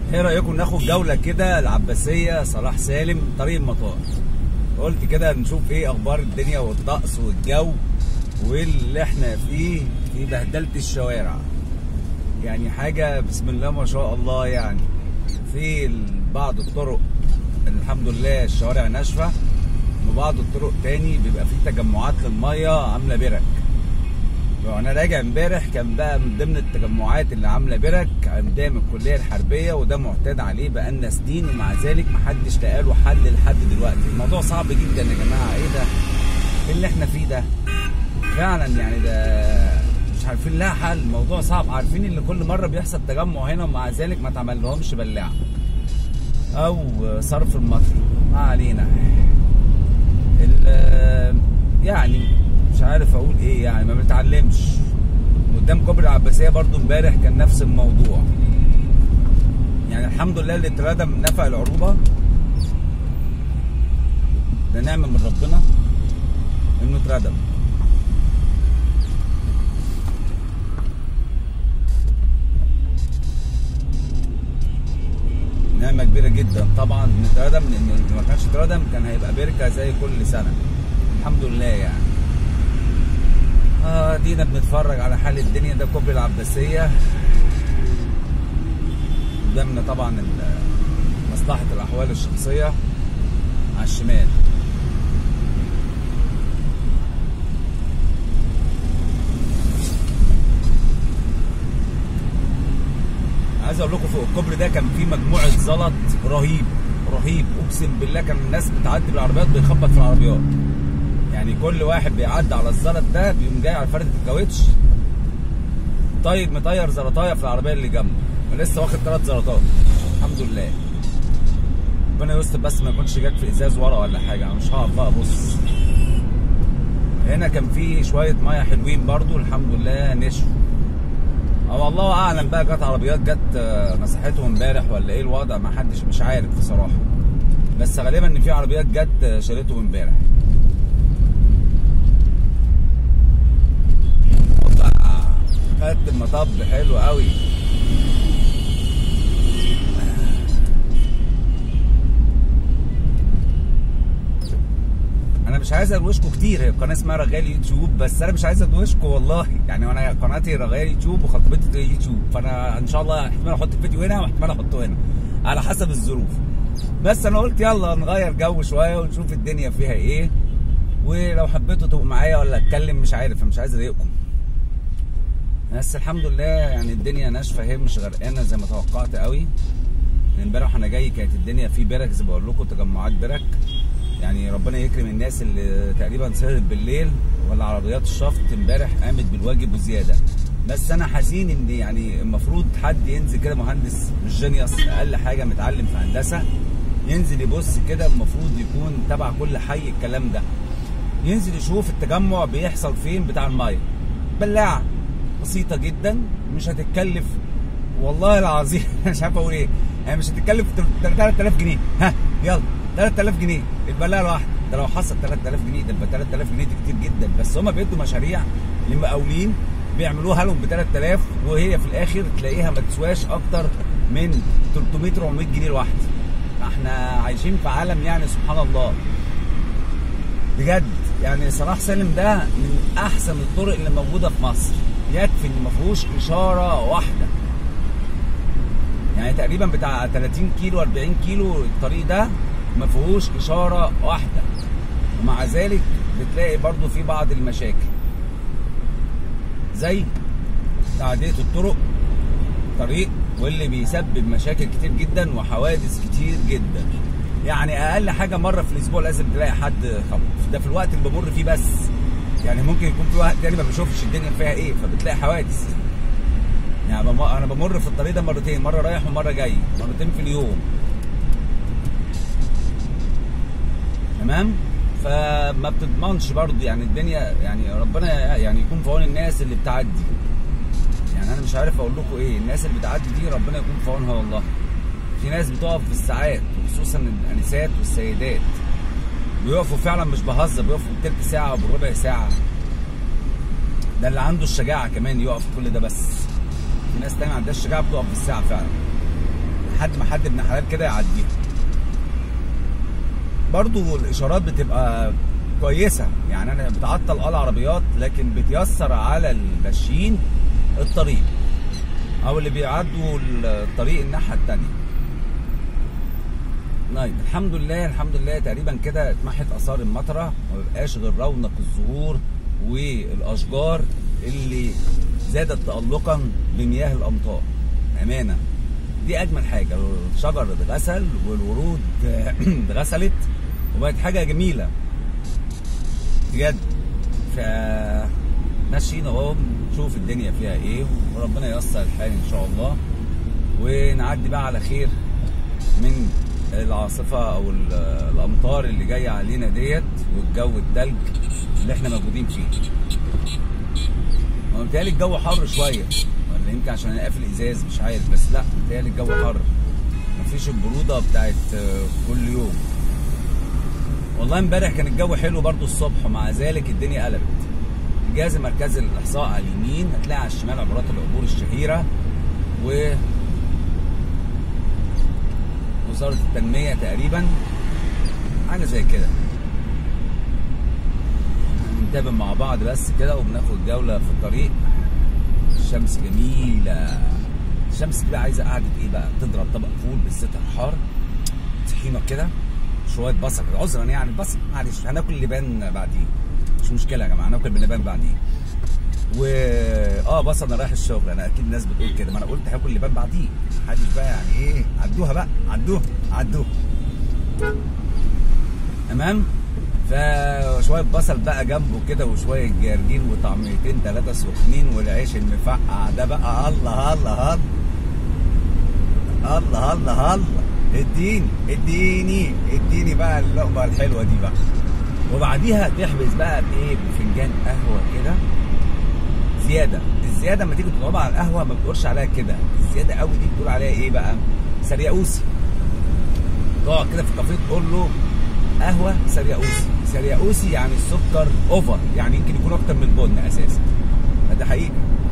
ايه رايكم ناخد جوله كده العباسيه صلاح سالم طريق المطار قلت كده نشوف ايه اخبار الدنيا والطقس والجو واللي احنا فيه في بهدله الشوارع يعني حاجه بسم الله ما شاء الله يعني في بعض الطرق الحمد لله الشوارع ناشفه وبعض الطرق تاني بيبقى فيه تجمعات للميه عامله برك وانا راجع امبارح كان بقى من ضمن التجمعات اللي عامله برك قدام الكليه الحربيه وده معتاد عليه بقالنا سنين ومع ذلك محدش لقى له حل لحد دلوقتي الموضوع صعب جدا يا جماعه ايه ده؟ ايه اللي احنا فيه ده؟ فعلا يعني ده مش عارفين لها حل الموضوع صعب عارفين ان كل مره بيحصل تجمع هنا ومع ذلك ما تعملهمش بلاعه او صرف المطر ما علينا يعني مش عارف اقول ايه يعني ما بنتعلمش قدام كوبري العباسيه برضو امبارح كان نفس الموضوع يعني الحمد لله اللي اتردم نفق العروبه ده نعمه من ربنا انه اتردم نعمه كبيره جدا طبعا ان اتردم لان ما كانش اتردم كان هيبقى بركه زي كل سنه الحمد لله يعني اه دينا بنتفرج على حال الدنيا ده كوبري العباسيه قدامنا طبعا مصلحه الاحوال الشخصيه على الشمال عايز اقول لكم فوق الكوبري ده كان في مجموعه زلط رهيب رهيب اقسم بالله كان الناس بتعدي بالعربيات بيخبط في العربيات يعني كل واحد بيعدي على الزلط ده بيقوم جاي على فرده الكاوتش طيب مطير زلطايه في العربيه اللي جنبه ولسه واخد ثلاث زلطات الحمد لله ربنا يستر بس ما يكونش جت في ازاز ورا ولا حاجه انا مش هقف بقى بص هنا كان في شويه ميه حلوين برضو الحمد لله نشفوا اه والله اعلم بقى جت عربيات جت مسحتهم امبارح ولا ايه الوضع ما حدش مش عارف بصراحه بس غالبا ان في عربيات جت شالتهم امبارح خدت المطب حلو قوي انا مش عايز ادوشكم كتير هي قناه اسمها رغالي يوتيوب بس انا مش عايز ادوشكم والله يعني انا قناتي رغالي يوتيوب وخطيبتي يوتيوب فانا ان شاء الله احتمال احط الفيديو هنا واحتمال احطه هنا على حسب الظروف بس انا قلت يلا نغير جو شويه ونشوف الدنيا فيها ايه ولو حبيتوا تبقوا معايا ولا اتكلم مش عارف مش عايز اضايقكم بس الحمد لله يعني الدنيا ناشفه هي مش غرقانه زي ما توقعت قوي امبارح وانا جاي كانت الدنيا في برك زي ما بقول لكم تجمعات برك يعني ربنا يكرم الناس اللي تقريبا سهرت بالليل ولا عربيات الشفط امبارح قامت بالواجب وزياده بس انا حزين ان يعني المفروض حد ينزل كده مهندس مش جينيوس اقل حاجه متعلم في هندسه ينزل يبص كده المفروض يكون تبع كل حي الكلام ده ينزل يشوف التجمع بيحصل فين بتاع الميه بلاعه بسيطه جدا مش هتتكلف والله العظيم مش عارف اقول ايه يعني مش هتتكلف 3000 جنيه ها يلا 3000 جنيه البلاعه الواحده ده لو حصل 3000 جنيه ده يبقى 3000 جنيه دي كتير جدا بس هم بيدوا مشاريع لمقاولين بيعملوها لهم ب 3000 وهي في الاخر تلاقيها ما تسواش اكتر من 300 400 جنيه الواحده احنا عايشين في عالم يعني سبحان الله بجد يعني صلاح سالم ده من احسن الطرق اللي موجوده في مصر يكفي ان ما فيهوش اشاره واحده يعني تقريبا بتاع 30 كيلو 40 كيلو الطريق ده ما فيهوش اشاره واحده ومع ذلك بتلاقي برضو في بعض المشاكل زي تعديه الطرق طريق واللي بيسبب مشاكل كتير جدا وحوادث كتير جدا يعني اقل حاجه مره في الاسبوع لازم تلاقي حد خبط ده في الوقت اللي بمر فيه بس يعني ممكن يكون في وقت تاني ما بشوفش الدنيا فيها ايه فبتلاقي حوادث يعني انا بمر في الطريق ده مرتين مره رايح ومره جاي مرتين في اليوم تمام فما بتضمنش برضه يعني الدنيا يعني ربنا يعني يكون في عون الناس اللي بتعدي يعني انا مش عارف اقول لكم ايه الناس اللي بتعدي دي ربنا يكون في عونها والله في ناس بتقف بالساعات وخصوصا الانسات والسيدات بيقفوا فعلا مش بهزر بيقفوا بالتلت ساعه وبالربع ساعه ده اللي عنده الشجاعه كمان يقف كل ده بس في ناس تانية ما عندهاش الشجاعه بتقف بالساعه فعلا لحد ما حد ابن حلال كده يعديها برضو الاشارات بتبقى كويسه يعني انا بتعطل اه العربيات لكن بتيسر على الماشيين الطريق او اللي بيعدوا الطريق الناحيه التانيه طيب الحمد لله الحمد لله تقريبا كده اتمحت اثار المطره ما بقاش غير رونق الزهور والاشجار اللي زادت تألقا بمياه الامطار امانه دي اجمل حاجه الشجر اتغسل والورود اتغسلت وبقت حاجه جميله بجد ف ماشيين اهو نشوف الدنيا فيها ايه وربنا ييسر الحال ان شاء الله ونعدي بقى على خير من العاصفه او ال- الامطار اللي جايه علينا ديت والجو التلج اللي احنا موجودين فيه هو متهيألي الجو حر شويه ولا يمكن عشان انا قافل ازاز مش عارف بس لا متهيألي الجو حر مفيش البروده بتاعت آه، كل يوم والله امبارح كان الجو حلو برضو الصبح ومع ذلك الدنيا قلبت الجهاز المركزي للاحصاء على اليمين هتلاقي على الشمال عبارات العبور الشهيره و وزاره التنميه تقريبا حاجه زي كده نتابع مع بعض بس كده وبناخد جوله في الطريق الشمس جميله الشمس دي بقى عايزه قعده ايه بقى تضرب طبق فول بالزيت الحار طحينه كده شويه بصل عذرا يعني بصل معلش هناكل لبان بعدين مش مشكله يا جماعه هناكل بلبان بعدين و اه بصل انا رايح الشغل انا اكيد الناس بتقول كده ما انا قلت هاكل لبان بعدين محدش بقى يعني ايه عدوها بقى عدوها عدوها تمام فشويه بصل بقى جنبه كده وشويه جرجير وطعميتين ثلاثه سخنين والعيش المفقع ده بقى الله الله الله الله الله الله اديني اديني اديني بقى اللقمه الحلوه دي بقى وبعديها تحبس بقى بايه بفنجان قهوه كده زياده الزياده لما تيجي تطلبها على القهوه ما بتقولش عليها كده الزياده قوي دي بتقول عليها ايه بقى سرياوسي تقعد كده في كافيه تقول له قهوه سرياوسي سرياوسي يعني السكر اوفر يعني يمكن يكون اكتر من البن اساسا ده حقيقي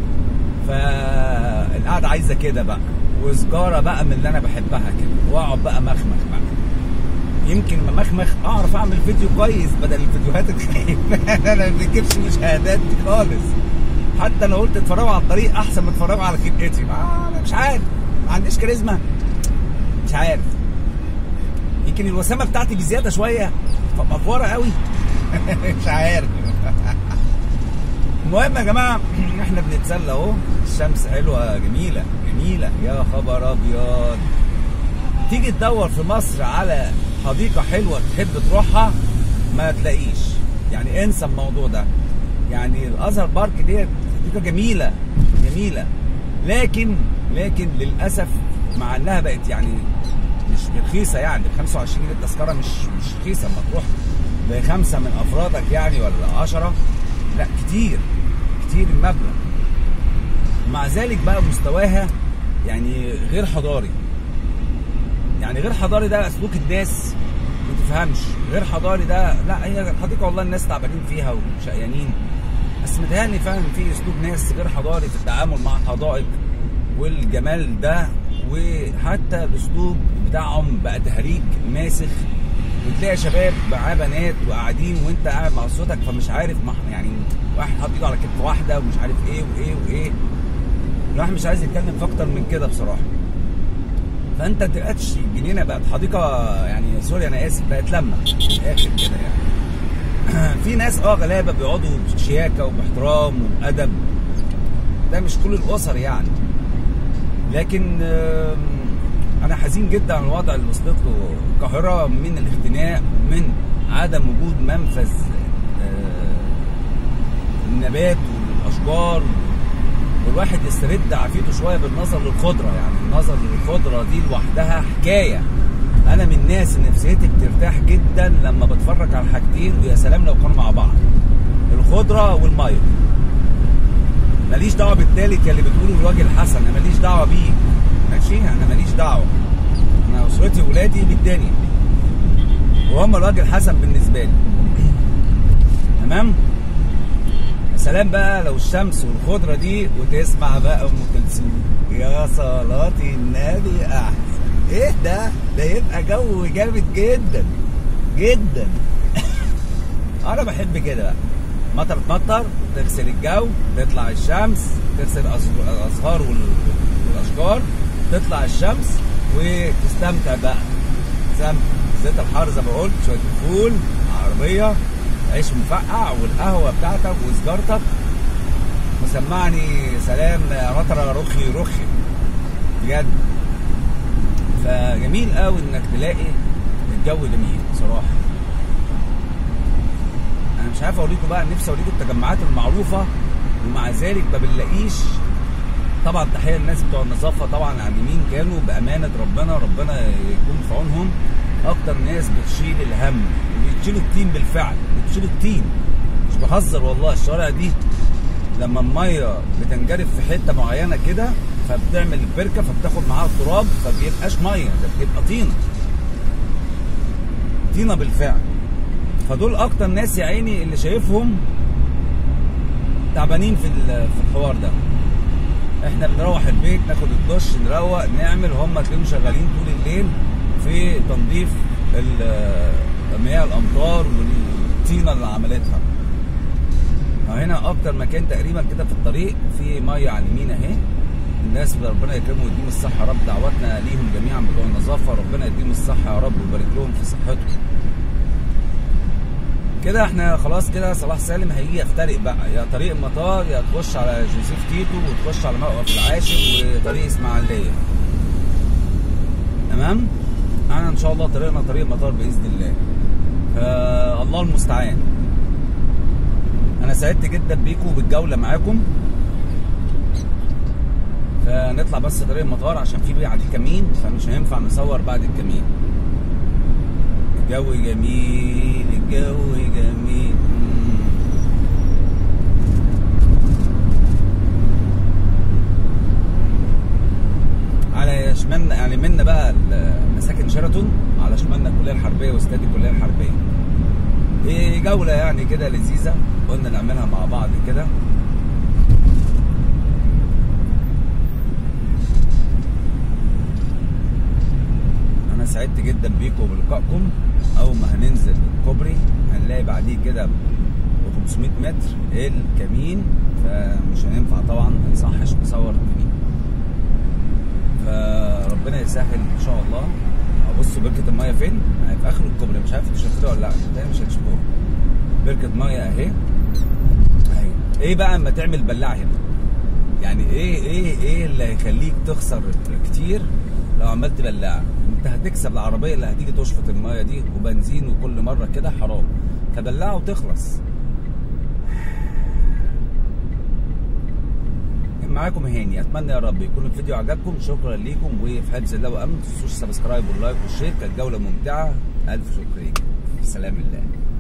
فالقعده عايزه كده بقى وسجاره بقى من اللي انا بحبها كده واقعد بقى مخمخ بقى يمكن لما مخمخ اعرف اعمل فيديو كويس بدل الفيديوهات الخايبه انا ما بجيبش مشاهدات دي خالص حتى لو قلت اتفرجوا على الطريق احسن ما اتفرجوا على خلقتي ما انا مش عارف ما عنديش كاريزما مش عارف يمكن الوسامه بتاعتي بزياده شويه فمقفوره قوي مش عارف المهم يا جماعه احنا بنتسلى اهو الشمس حلوه جميله جميله يا خبر ابيض تيجي تدور في مصر على حديقه حلوه تحب تروحها ما تلاقيش يعني انسى الموضوع ده يعني الازهر بارك ديت حديقه جميله جميله لكن لكن للاسف مع انها بقت يعني مش رخيصه يعني ب 25 جنيه التذكره مش مش رخيصه اما تروح بخمسه من افرادك يعني ولا 10 لا كتير كتير المبلغ مع ذلك بقى مستواها يعني غير حضاري يعني غير حضاري ده سلوك الناس ما تفهمش غير حضاري ده لا هي الحديقه والله الناس تعبانين فيها وشقيانين بس متهيألي فعلا في اسلوب ناس غير حضاري في التعامل مع الحدائق والجمال ده وحتى الاسلوب بتاعهم بقى تهريج ماسخ وتلاقي شباب معاه بنات وقاعدين وانت قاعد مع صوتك فمش عارف مح يعني واحد حاطط ايده على كتف واحده ومش عارف ايه وايه وايه الواحد مش عايز يتكلم في اكتر من كده بصراحه فانت تبقاش جنينه بقت حديقه يعني سوري انا اسف بقت لمه من الاخر كده يعني في ناس اه غلابه بيقعدوا بشياكه وباحترام وبادب ده مش كل الاسر يعني لكن آم، انا حزين جدا على الوضع اللي وصلت له القاهره من الاختناق ومن عدم وجود منفذ آه، النبات والاشجار والواحد يسترد عافيته شويه بالنظر للخضره يعني النظر للخضره دي لوحدها حكايه انا من الناس اللي نفسيتي بترتاح جدا لما بتفرج على حاجتين ويا سلام لو كانوا مع بعض الخضره والميه ماليش دعوه بالتالت يا اللي بتقولوا الوجه الحسن انا ماليش دعوه بيه ماشي انا ماليش دعوه انا اسرتي وولادي بالدنيا وهم الوجه الحسن بالنسبه لي تمام يا سلام بقى لو الشمس والخضره دي وتسمع بقى ام كلثوم يا صلاه النبي احسن ده ده يبقى جو جامد جدا جدا انا بحب كده بقى مطر تمطر تغسل الجو تطلع الشمس تغسل الأز- الازهار وال- والاشجار تطلع الشمس وتستمتع بقى تستمتع زيت الحار زي ما قلت شويه فول عربيه عيش مفقع والقهوه بتاعتك وسجارتك مسمعني سلام مطر رخي رخي بجد فجميل قوي انك تلاقي الجو جميل بصراحه انا مش عارف اوريكم بقى نفسي اوريكم التجمعات المعروفه ومع ذلك ما بنلاقيش طبعا تحيه للناس بتوع النظافه طبعا على اليمين كانوا بامانه ربنا ربنا يكون في عونهم اكتر ناس بتشيل الهم بتشيلوا التين بالفعل بتشيلوا التين مش بهزر والله الشوارع دي لما الميه بتنجرف في حته معينه كده فبتعمل البركه فبتاخد معاها التراب فبيبقاش ميه ده بتبقى طينه طينه بالفعل فدول اكتر ناس يا عيني اللي شايفهم تعبانين في ال- في الحوار ده احنا بنروح البيت ناخد الدش نروق نعمل هم تلاقيهم شغالين طول الليل في تنظيف ال- مياه الامطار والطينه اللي عملتها هنا اكتر مكان تقريبا كده في الطريق في ميه على اليمين اهي الناس ربنا يكرمهم ويديهم الصحه يا رب دعواتنا ليهم جميعا بتوع النظافه ربنا يديهم الصحه يا رب ويبارك لهم في صحتهم كده احنا خلاص كده صلاح سالم هيجي يفترق بقى يا طريق المطار يا تخش على جوزيف تيتو وتخش على موقف العاشر وطريق اسماعيليه تمام انا ان شاء الله طريقنا طريق المطار باذن الله فالله المستعان انا سعدت جدا بيكم وبالجوله معاكم فنطلع بس طريق المطار عشان في بعد كمين فمش هينفع نصور بعد الكمين الجو جميل الجو جميل مم. على شمالنا يعني منا بقى ال- مساكن شيراتون على شمالنا الكليه الحربيه واستاد الكليه الحربيه ايه جوله يعني كده لذيذه قلنا نعملها مع بعض كده انا سعدت جدا بيكم وبلقائكم اول ما هننزل الكوبري هنلاقي بعديه كده ب 500 متر الكمين فمش هينفع طبعا ما يصحش نصور الكمين فربنا يسهل ان شاء الله ابصوا بركه المايه فين يعني في اخر الكوبري مش عارف انتوا شايفينها ولا لا ده مش هتشوفوها بركه مايه اهي اهي ايه بقى اما تعمل بلاعه هنا يعني ايه ايه ايه اللي هيخليك تخسر كتير لو عملت بلاعه انت هتكسب العربيه اللي هتيجي تشفط المايه دي وبنزين وكل مره كده حرام فبلاعه وتخلص معاكم هاني اتمنى يا رب يكون الفيديو عجبكم شكرا ليكم وفي حفظ الله وامن ما تنسوش سبسكرايب واللايك والشير كانت جوله ممتعه الف شكر ليكم في سلام الله